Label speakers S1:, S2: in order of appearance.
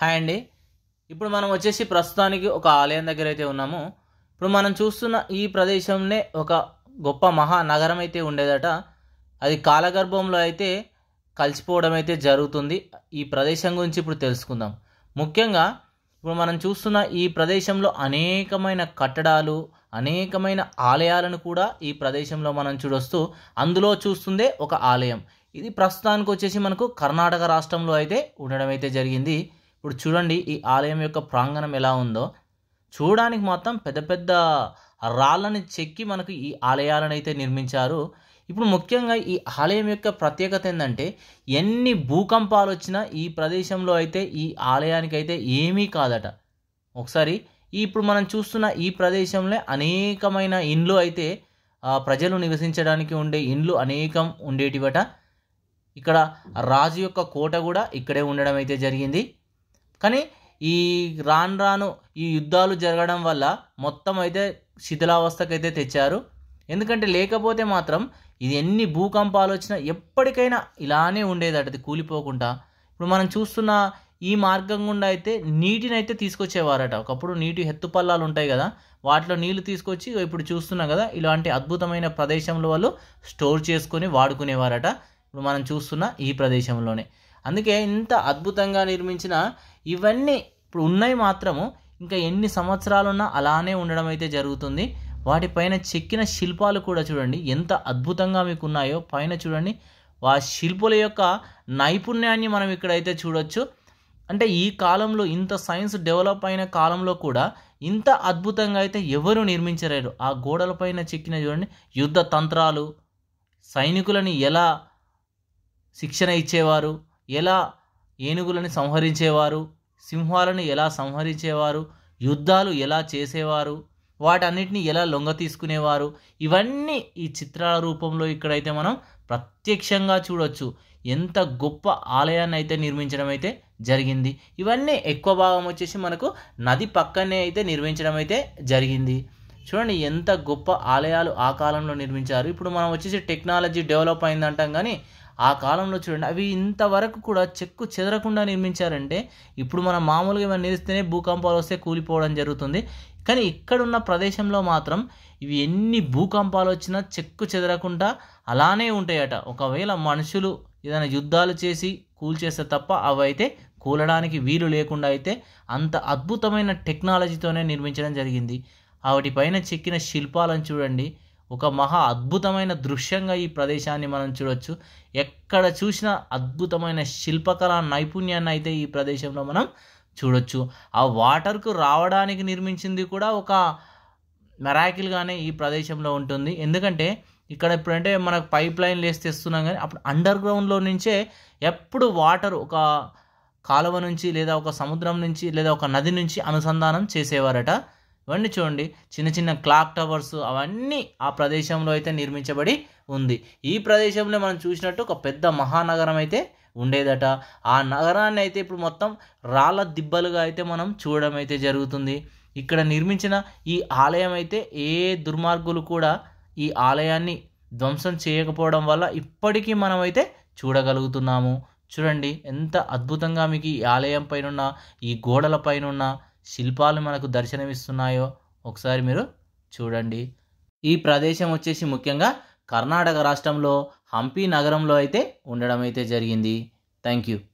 S1: hi అండి ఇప్పుడు మనం వచ్చేసి ప్రస్తుతానికి ఒక ఆలయం దగ్గర అయితే ఉన్నాము ఇప్పుడు మనం చూస్తున్న ఈ ప్రదేశంలో ఒక గొప్ప మహానగరం అయితే ఉండేదట అది కాలగర్భంలో అయితే కలిసిపోవడం అయితే జరుగుతుంది ఈ ప్రదేశం గురించి ఇప్పుడు తెలుసుకుందాం ముఖ్యంగా ఇప్పుడు మనం చూస్తున్న ఈ ప్రదేశంలో అనేకమైన కట్టడాలు అనేకమైన ఆలయాలను కూడా ఈ ప్రదేశంలో మనం చూడొస్తూ అందులో చూస్తుందే ఒక ఆలయం ఇది ప్రస్తుతానికి వచ్చేసి మనకు కర్ణాటక రాష్ట్రంలో అయితే ఉండడం అయితే జరిగింది ఇప్పుడు చూడండి ఈ ఆలయం యొక్క ప్రాంగణం ఎలా ఉందో చూడడానికి మొత్తం పెద్ద పెద్ద రాళ్ళని చెక్కి మనకు ఈ ఆలయాలను అయితే నిర్మించారు ఇప్పుడు ముఖ్యంగా ఈ ఆలయం యొక్క ప్రత్యేకత ఏంటంటే ఎన్ని భూకంపాలు వచ్చినా ఈ ప్రదేశంలో అయితే ఈ ఆలయానికి అయితే ఏమీ కాదట ఒకసారి ఈ ఇప్పుడు మనం చూస్తున్న ఈ ప్రదేశంలో అనేకమైన ఇండ్లు అయితే ఆ, ప్రజలు నివసించడానికి ఉండే ఇండ్లు అనేకం ఉండేటివట ఇక్కడ రాజు యొక్క కోట కూడా ఇక్కడే ఉండడం అయితే జరిగింది కానీ ఈ రాను రాను ఈ యుద్ధాలు జరగడం వల్ల మొత్తం అయితే శిథిలావస్థకైతే తెచ్చారు ఎందుకంటే లేకపోతే మాత్రం ఇది ఎన్ని భూకంపాలు వచ్చినా ఎప్పటికైనా ఇలానే ఉండేదట అది కూలిపోకుండా ఇప్పుడు మనం చూస్తున్న ఈ మార్గం గుండా అయితే నీటిని అయితే తీసుకొచ్చేవారట ఒకప్పుడు నీటి ఎత్తుపల్లాలు ఉంటాయి కదా వాటిలో నీళ్లు తీసుకొచ్చి ఇప్పుడు చూస్తున్నాం కదా ఇలాంటి అద్భుతమైన ప్రదేశంలో వాళ్ళు స్టోర్ చేసుకొని వాడుకునేవారట ఇప్పుడు మనం చూస్తున్న ఈ ప్రదేశంలోనే అందుకే ఇంత అద్భుతంగా నిర్మించిన ఇవన్నీ ఇప్పుడు ఉన్నాయి మాత్రము ఇంకా ఎన్ని సంవత్సరాలున్నా అలానే ఉండడం అయితే జరుగుతుంది వాటిపైన చెక్కిన శిల్పాలు కూడా చూడండి ఎంత అద్భుతంగా మీకు ఉన్నాయో పైన చూడండి ఆ శిల్పుల యొక్క నైపుణ్యాన్ని మనం ఇక్కడైతే చూడొచ్చు అంటే ఈ కాలంలో ఇంత సైన్స్ డెవలప్ అయిన కాలంలో కూడా ఇంత అద్భుతంగా అయితే ఎవరు నిర్మించలేరు ఆ గోడలపైన చెక్కిన చూడండి యుద్ధ తంత్రాలు సైనికులని ఎలా శిక్షణ ఇచ్చేవారు ఎలా ఏనుగులని సంహరించేవారు సింహాలను ఎలా సంహరించేవారు యుద్ధాలు ఎలా చేసేవారు వాటన్నిటిని ఎలా లొంగ తీసుకునేవారు ఇవన్నీ ఈ చిత్రాల రూపంలో ఇక్కడైతే మనం ప్రత్యక్షంగా చూడొచ్చు ఎంత గొప్ప ఆలయాన్ని అయితే నిర్మించడం అయితే జరిగింది ఇవన్నీ ఎక్కువ భాగం వచ్చేసి మనకు నది పక్కనే అయితే నిర్మించడం అయితే జరిగింది చూడండి ఎంత గొప్ప ఆలయాలు ఆ కాలంలో నిర్మించారు ఇప్పుడు మనం వచ్చేసి టెక్నాలజీ డెవలప్ అయిందంటాం కానీ ఆ కాలంలో చూడండి అవి ఇంతవరకు కూడా చెక్కు చెదరకుండా నిర్మించారంటే ఇప్పుడు మనం మామూలుగా ఏమైనా నిలిస్తేనే భూకంపాలు వస్తే కూలిపోవడం జరుగుతుంది కానీ ఇక్కడున్న ప్రదేశంలో మాత్రం ఇవి ఎన్ని భూకంపాలు వచ్చినా చెక్కు చెదరకుండా అలానే ఉంటాయట ఒకవేళ మనుషులు ఏదైనా యుద్ధాలు చేసి కూల్చేస్తే తప్ప అవి అయితే కూలడానికి వీలు లేకుండా అయితే అంత అద్భుతమైన టెక్నాలజీతోనే నిర్మించడం జరిగింది వాటిపైన చెక్కిన శిల్పాలను చూడండి ఒక మహా అద్భుతమైన దృశ్యంగా ఈ ప్రదేశాన్ని మనం చూడొచ్చు ఎక్కడ చూసినా అద్భుతమైన శిల్పకళా నైపుణ్యాన్ని అయితే ఈ ప్రదేశంలో మనం చూడొచ్చు ఆ వాటర్కు రావడానికి నిర్మించింది కూడా ఒక మెరాకిల్గానే ఈ ప్రదేశంలో ఉంటుంది ఎందుకంటే ఇక్కడ ఇప్పుడంటే మనకు పైప్ లైన్లు వేసి తెస్తున్నాం కానీ అప్పుడు అండర్ గ్రౌండ్లో నుంచే ఎప్పుడు వాటర్ ఒక కాలువ నుంచి లేదా ఒక సముద్రం నుంచి లేదా ఒక నది నుంచి అనుసంధానం చేసేవారట ఇవన్నీ చూడండి చిన్న చిన్న క్లాక్ టవర్స్ అవన్నీ ఆ ప్రదేశంలో అయితే నిర్మించబడి ఉంది ఈ ప్రదేశంలో మనం చూసినట్టు ఒక పెద్ద మహానగరం అయితే ఉండేదట ఆ నగరాన్ని అయితే ఇప్పుడు మొత్తం రాళ్ళ దిబ్బలుగా అయితే మనం చూడడం అయితే జరుగుతుంది ఇక్కడ నిర్మించిన ఈ ఆలయం అయితే ఏ దుర్మార్గులు కూడా ఈ ఆలయాన్ని ధ్వంసం చేయకపోవడం వల్ల ఇప్పటికీ మనమైతే చూడగలుగుతున్నాము చూడండి ఎంత అద్భుతంగా మీకు ఈ ఆలయం పైన ఈ గోడల పైన శిల్పాలు మనకు దర్శనమిస్తున్నాయో ఒకసారి మీరు చూడండి ఈ ప్రదేశం వచ్చేసి ముఖ్యంగా కర్ణాటక రాష్ట్రంలో హంపి నగరంలో అయితే ఉండడం అయితే జరిగింది థ్యాంక్ యూ